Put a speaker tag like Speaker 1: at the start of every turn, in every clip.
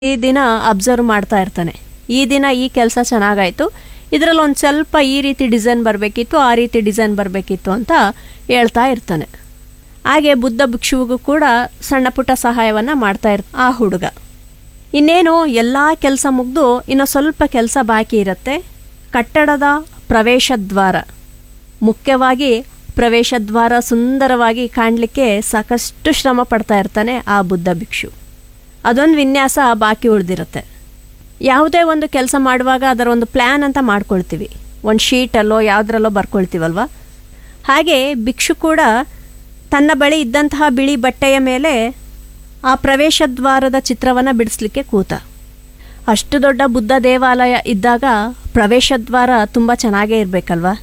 Speaker 1: ಈ ದಿನ ಅಬ್ಸರ್ವ್ ಮಾಡ್ತಾ ಇರ್ತಾನೆ ಈ ದಿನ ಈ ಕೆಲಸ ಚೆನ್ನಾಗಾಯ್ತು ಇದರಲ್ಲಿ ಒಂದು ಸ್ವಲ್ಪ ಈ ರೀತಿ ಡಿಸೈನ್ ಬರಬೇಕಿತ್ತು ಆ ರೀತಿ ಡಿಸೈನ್ ಬರಬೇಕಿತ್ತು ಅಂತ ಹೇಳ್ತಾ ಇರ್ತಾನೆ ಹಾಗೆ ಬುದ್ಧ ಭಿಕ್ಷುವಿಗೂ ಕೂಡ ಸಣ್ಣ ಪುಟ್ಟ ಸಹಾಯವನ್ನು ಮಾಡ್ತಾ ಇರ್ ಆ ಹುಡುಗ ಇನ್ನೇನು ಎಲ್ಲ ಕೆಲಸ ಮುಗಿದು ಇನ್ನು ಸ್ವಲ್ಪ ಕೆಲಸ ಬಾಕಿ ಇರುತ್ತೆ ಕಟ್ಟಡದ ಪ್ರವೇಶ ದ್ವಾರ ಮುಖ್ಯವಾಗಿ ಪ್ರವೇಶ ದ್ವಾರ ಸುಂದರವಾಗಿ ಕಾಣಲಿಕ್ಕೆ ಸಾಕಷ್ಟು ಶ್ರಮ ಪಡ್ತಾ ಇರ್ತಾನೆ ಆ ಬುದ್ಧ ಭಿಕ್ಷು ಅದೊಂದು ವಿನ್ಯಾಸ ಬಾಕಿ ಉಳಿದಿರುತ್ತೆ ಯಾವುದೇ ಒಂದು ಕೆಲಸ ಮಾಡುವಾಗ ಅದರ ಒಂದು ಪ್ಲ್ಯಾನ್ ಅಂತ ಮಾಡ್ಕೊಳ್ತೀವಿ ಒಂದು ಶೀಟಲ್ಲೋ ಯಾವುದ್ರಲ್ಲೋ ಬರ್ಕೊಳ್ತೀವಲ್ವ ಹಾಗೆ ಭಿಕ್ಷು ಕೂಡ ತನ್ನ ಬಳಿ ಇದ್ದಂತಹ ಬಿಳಿ ಬಟ್ಟೆಯ ಮೇಲೆ ಆ ಪ್ರವೇಶ ದ್ವಾರದ ಚಿತ್ರವನ್ನು ಬಿಡಿಸ್ಲಿಕ್ಕೆ ಕೂತ ಅಷ್ಟು ದೊಡ್ಡ ಬುದ್ಧ ದೇವಾಲಯ ಇದ್ದಾಗ ಪ್ರವೇಶ ದ್ವಾರ ತುಂಬ ಚೆನ್ನಾಗೇ ಇರಬೇಕಲ್ವಾ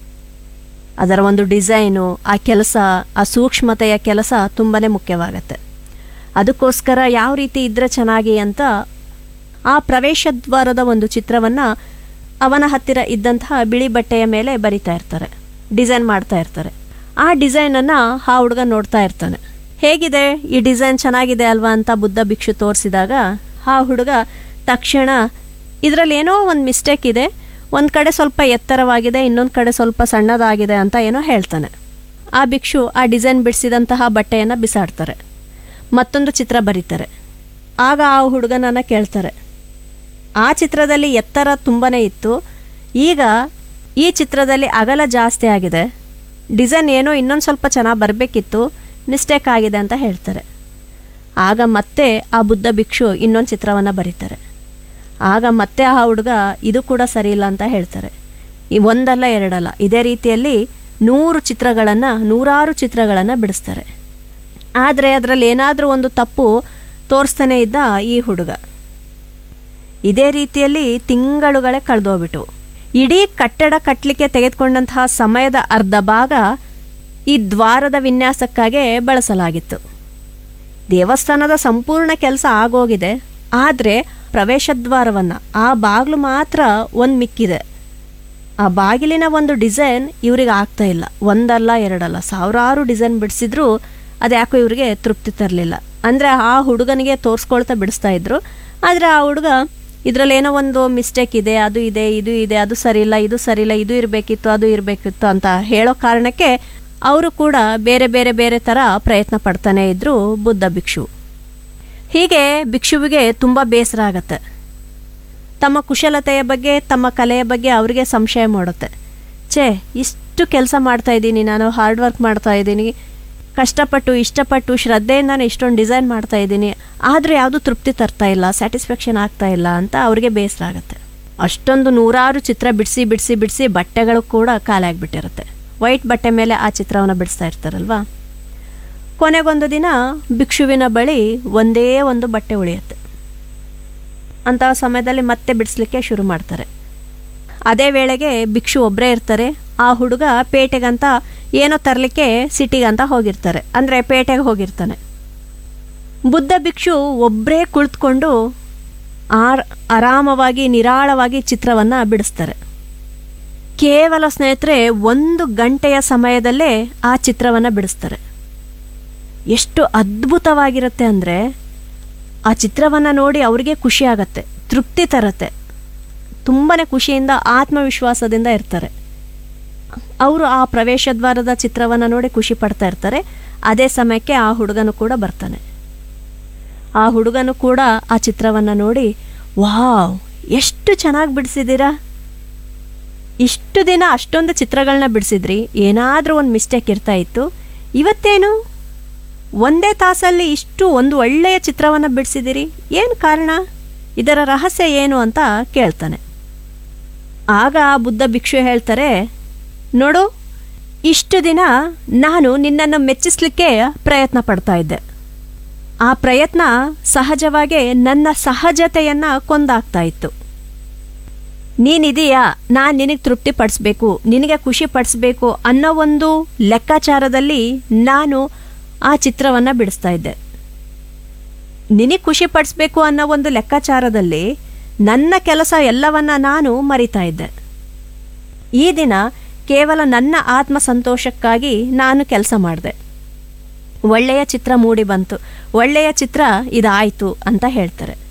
Speaker 1: ಅದರ ಒಂದು ಡಿಸೈನು ಆ ಕೆಲಸ ಆ ಸೂಕ್ಷ್ಮತೆಯ ಕೆಲಸ ತುಂಬಾ ಮುಖ್ಯವಾಗತ್ತೆ ಅದಕ್ಕೋಸ್ಕರ ಯಾವ ರೀತಿ ಇದ್ದರೆ ಚೆನ್ನಾಗಿ ಅಂತ ಆ ಪ್ರವೇಶ ದ್ವಾರದ ಒಂದು ಚಿತ್ರವನ್ನು ಅವನ ಹತ್ತಿರ ಇದ್ದಂತಹ ಬಿಳಿ ಬಟ್ಟೆಯ ಮೇಲೆ ಬರಿತಾ ಇರ್ತಾರೆ ಡಿಸೈನ್ ಮಾಡ್ತಾ ಇರ್ತಾರೆ ಆ ಡಿಸೈನನ್ನು ಆ ಹುಡುಗ ನೋಡ್ತಾ ಇರ್ತಾನೆ ಹೇಗಿದೆ ಈ ಡಿಸೈನ್ ಚೆನ್ನಾಗಿದೆ ಅಲ್ವಾ ಅಂತ ಬುದ್ಧ ಭಿಕ್ಷು ತೋರಿಸಿದಾಗ ಆ ಹುಡುಗ ತಕ್ಷಣ ಇದರಲ್ಲಿ ಏನೋ ಒಂದು ಮಿಸ್ಟೇಕ್ ಇದೆ ಒಂದು ಕಡೆ ಸ್ವಲ್ಪ ಎತ್ತರವಾಗಿದೆ ಇನ್ನೊಂದು ಕಡೆ ಸ್ವಲ್ಪ ಸಣ್ಣದಾಗಿದೆ ಅಂತ ಏನೋ ಹೇಳ್ತಾನೆ ಆ ಭಿಕ್ಷು ಆ ಡಿಸೈನ್ ಬಿಡಿಸಿದಂತಹ ಬಟ್ಟೆಯನ್ನು ಬಿಸಾಡ್ತಾರೆ ಮತ್ತೊಂದು ಚಿತ್ರ ಬರೀತಾರೆ ಆಗ ಆ ಹುಡುಗನನ್ನು ಕೇಳ್ತಾರೆ ಆ ಚಿತ್ರದಲ್ಲಿ ಎತ್ತರ ತುಂಬಾ ಇತ್ತು ಈಗ ಈ ಚಿತ್ರದಲ್ಲಿ ಅಗಲ ಜಾಸ್ತಿ ಆಗಿದೆ ಡಿಸೈನ್ ಏನೋ ಇನ್ನೊಂದು ಸ್ವಲ್ಪ ಚೆನ್ನಾಗಿ ಬರಬೇಕಿತ್ತು ಮಿಸ್ಟೇಕ್ ಆಗಿದೆ ಅಂತ ಹೇಳ್ತಾರೆ ಆಗ ಮತ್ತೆ ಆ ಬುದ್ಧ ಭಿಕ್ಷು ಇನ್ನೊಂದು ಚಿತ್ರವನ್ನು ಬರೀತಾರೆ ಆಗ ಮತ್ತೆ ಆ ಹುಡುಗ ಇದು ಕೂಡ ಸರಿಯಿಲ್ಲ ಅಂತ ಹೇಳ್ತಾರೆ ಈ ಒಂದಲ್ಲ ಎರಡಲ್ಲ ಇದೇ ರೀತಿಯಲ್ಲಿ ನೂರು ಚಿತ್ರಗಳನ್ನು ನೂರಾರು ಚಿತ್ರಗಳನ್ನು ಬಿಡಿಸ್ತಾರೆ ಆದರೆ ಅದರಲ್ಲಿ ಏನಾದರೂ ಒಂದು ತಪ್ಪು ತೋರಿಸ್ತಾನೆ ಇದ್ದ ಈ ಹುಡುಗ ಇದೇ ರೀತಿಯಲ್ಲಿ ತಿಂಗಳುಗಳೇ ಕಳೆದೋಗ್ಬಿಟ್ಟು ಇಡೀ ಕಟ್ಟಡ ಕಟ್ಟಲಿಕ್ಕೆ ತೆಗೆದುಕೊಂಡಂತಹ ಸಮಯದ ಅರ್ಧ ಭಾಗ ಈ ದ್ವಾರದ ವಿನ್ಯಾಸಕ್ಕಾಗೇ ಬಳಸಲಾಗಿತ್ತು ದೇವಸ್ಥಾನದ ಸಂಪೂರ್ಣ ಕೆಲಸ ಆಗೋಗಿದೆ ಆದರೆ ಪ್ರವೇಶ ದ್ವಾರವನ್ನು ಆ ಬಾಗಿಲು ಮಾತ್ರ ಒಂದು ಮಿಕ್ಕಿದೆ ಆ ಬಾಗಿಲಿನ ಒಂದು ಡಿಸೈನ್ ಇವ್ರಿಗೆ ಆಗ್ತಾ ಇಲ್ಲ ಒಂದಲ್ಲ ಎರಡಲ್ಲ ಸಾವಿರಾರು ಡಿಸೈನ್ ಬಿಡಿಸಿದ್ರು ಅದು ಯಾಕೋ ಇವ್ರಿಗೆ ತೃಪ್ತಿ ತರಲಿಲ್ಲ ಅಂದರೆ ಆ ಹುಡುಗನಿಗೆ ತೋರಿಸ್ಕೊಳ್ತಾ ಬಿಡಿಸ್ತಾ ಇದ್ರು ಆದರೆ ಆ ಹುಡುಗ ಇದರಲ್ಲಿ ಏನೋ ಒಂದು ಮಿಸ್ಟೇಕ್ ಇದೆ ಅದು ಇದೆ ಇದು ಇದೆ ಅದು ಸರಿಯಿಲ್ಲ ಇದು ಸರಿಯಿಲ್ಲ ಇದು ಇರಬೇಕಿತ್ತು ಅದು ಇರಬೇಕಿತ್ತು ಅಂತ ಹೇಳೋ ಕಾರಣಕ್ಕೆ ಅವರು ಕೂಡ ಬೇರೆ ಬೇರೆ ಬೇರೆ ಥರ ಪ್ರಯತ್ನ ಪಡ್ತಾನೆ ಇದ್ರು ಬುದ್ಧ ಭಿಕ್ಷು ಹೀಗೆ ಭಿಕ್ಷುವಿಗೆ ತುಂಬ ಬೇಸರ ಆಗತ್ತೆ ತಮ್ಮ ಕುಶಲತೆಯ ಬಗ್ಗೆ ತಮ್ಮ ಕಲೆಯ ಬಗ್ಗೆ ಅವರಿಗೆ ಸಂಶಯ ಮಾಡುತ್ತೆ ಛೇ ಇಷ್ಟು ಕೆಲಸ ಮಾಡ್ತಾ ಇದ್ದೀನಿ ನಾನು ಹಾರ್ಡ್ ವರ್ಕ್ ಮಾಡ್ತಾ ಇದ್ದೀನಿ ಕಷ್ಟಪಟ್ಟು ಇಷ್ಟಪಟ್ಟು ಶ್ರದ್ಧೆಯಿಂದ ನಾನು ಇಷ್ಟೊಂದು ಡಿಸೈನ್ ಮಾಡ್ತಾ ಇದ್ದೀನಿ ಆದರೆ ಯಾವುದು ತೃಪ್ತಿ ತರ್ತಾ ಇಲ್ಲ ಸ್ಯಾಟಿಸ್ಫ್ಯಾಕ್ಷನ್ ಆಗ್ತಾ ಇಲ್ಲ ಅಂತ ಅವ್ರಿಗೆ ಬೇಸರ ಆಗುತ್ತೆ ಅಷ್ಟೊಂದು ನೂರಾರು ಚಿತ್ರ ಬಿಡಿಸಿ ಬಿಡಿಸಿ ಬಿಡಿಸಿ ಬಟ್ಟೆಗಳು ಕೂಡ ಖಾಲಿಯಾಗಿಬಿಟ್ಟಿರುತ್ತೆ ವೈಟ್ ಬಟ್ಟೆ ಮೇಲೆ ಆ ಚಿತ್ರವನ್ನು ಬಿಡಿಸ್ತಾ ಇರ್ತಾರಲ್ವಾ ಕೊನೆಗೊಂದು ದಿನ ಭಿಕ್ಷುವಿನ ಬಳಿ ಒಂದೇ ಒಂದು ಬಟ್ಟೆ ಉಳಿಯುತ್ತೆ ಅಂತಹ ಸಮಯದಲ್ಲಿ ಮತ್ತೆ ಬಿಡಿಸ್ಲಿಕ್ಕೆ ಶುರು ಮಾಡ್ತಾರೆ ಅದೇ ವೇಳೆಗೆ ಭಿಕ್ಷು ಒಬ್ಬರೇ ಇರ್ತಾರೆ ಆ ಹುಡುಗ ಪೇಟೆಗಂತ ಏನೋ ತರಲಿಕ್ಕೆ ಸಿಟಿಗಂತ ಹೋಗಿರ್ತಾರೆ ಅಂದರೆ ಪೇಟೆಗೆ ಹೋಗಿರ್ತಾನೆ ಬುದ್ಧ ಭಿಕ್ಷು ಒಬ್ಬರೇ ಕುಳಿತುಕೊಂಡು ಆರ್ ಆರಾಮವಾಗಿ ನಿರಾಳವಾಗಿ ಚಿತ್ರವನ್ನು ಬಿಡಿಸ್ತಾರೆ ಕೇವಲ ಸ್ನೇಹಿತರೆ ಒಂದು ಗಂಟೆಯ ಸಮಯದಲ್ಲೇ ಆ ಚಿತ್ರವನ್ನು ಬಿಡಿಸ್ತಾರೆ ಎಷ್ಟು ಅದ್ಭುತವಾಗಿರುತ್ತೆ ಅಂದರೆ ಆ ಚಿತ್ರವನ್ನು ನೋಡಿ ಅವರಿಗೆ ಖುಷಿ ಆಗತ್ತೆ ತೃಪ್ತಿ ತರತ್ತೆ ತುಂಬಾ ಖುಷಿಯಿಂದ ಆತ್ಮವಿಶ್ವಾಸದಿಂದ ಇರ್ತಾರೆ ಅವರು ಆ ಪ್ರವೇಶ ದ್ವಾರದ ಚಿತ್ರವನ್ನು ನೋಡಿ ಖುಷಿ ಪಡ್ತಾ ಇರ್ತಾರೆ ಅದೇ ಸಮಯಕ್ಕೆ ಆ ಹುಡುಗನು ಕೂಡ ಬರ್ತಾನೆ ಆ ಹುಡುಗನು ಕೂಡ ಆ ಚಿತ್ರವನ್ನು ನೋಡಿ ವಾವ್ ಎಷ್ಟು ಚೆನ್ನಾಗಿ ಬಿಡಿಸಿದ್ದೀರಾ ಇಷ್ಟು ದಿನ ಅಷ್ಟೊಂದು ಚಿತ್ರಗಳನ್ನ ಬಿಡಿಸಿದ್ರಿ ಏನಾದರೂ ಒಂದು ಮಿಸ್ಟೇಕ್ ಇರ್ತಾ ಇತ್ತು ಇವತ್ತೇನು ಒಂದೇ ತಾಸಲ್ಲಿ ಇಷ್ಟು ಒಂದು ಒಳ್ಳೆಯ ಚಿತ್ರವನ್ನು ಬಿಡಿಸಿದಿರಿ ಏನು ಕಾರಣ ಇದರ ರಹಸ್ಯ ಏನು ಅಂತ ಕೇಳ್ತಾನೆ ಆಗ ಆ ಬುದ್ಧ ಭಿಕ್ಷು ಹೇಳ್ತಾರೆ ನೋಡು ಇಷ್ಟು ದಿನ ನಾನು ನಿನ್ನನ್ನು ಮೆಚ್ಚಿಸ್ಲಿಕ್ಕೆ ಪ್ರಯತ್ನ ಪಡ್ತಾ ಇದ್ದೆ ಆ ಪ್ರಯತ್ನ ಸಹಜವಾಗೇ ನನ್ನ ಸಹಜತೆಯನ್ನು ಕೊಂದಾಗ್ತಾ ಇತ್ತು ನೀನಿದೆಯಾ ನಾನು ನಿನಗೆ ತೃಪ್ತಿ ಪಡಿಸ್ಬೇಕು ನಿನಗೆ ಖುಷಿ ಪಡಿಸ್ಬೇಕು ಅನ್ನೋ ಒಂದು ಲೆಕ್ಕಾಚಾರದಲ್ಲಿ ನಾನು ಆ ಚಿತ್ರವನ್ನು ಬಿಡಿಸ್ತಾ ಇದ್ದೆ ನಿನಗೆ ಖುಷಿ ಪಡಿಸ್ಬೇಕು ಅನ್ನೋ ಒಂದು ಲೆಕ್ಕಾಚಾರದಲ್ಲಿ ನನ್ನ ಕೆಲಸ ಎಲ್ಲವನ್ನ ನಾನು ಮರಿತಾ ಇದ್ದೆ ಈ ದಿನ ಕೇವಲ ನನ್ನ ಆತ್ಮ ಸಂತೋಷಕ್ಕಾಗಿ ನಾನು ಕೆಲಸ ಮಾಡಿದೆ ಒಳ್ಳೆಯ ಚಿತ್ರ ಮೂಡಿ ಬಂತು ಒಳ್ಳೆಯ ಚಿತ್ರ ಇದಾಯಿತು ಅಂತ ಹೇಳ್ತಾರೆ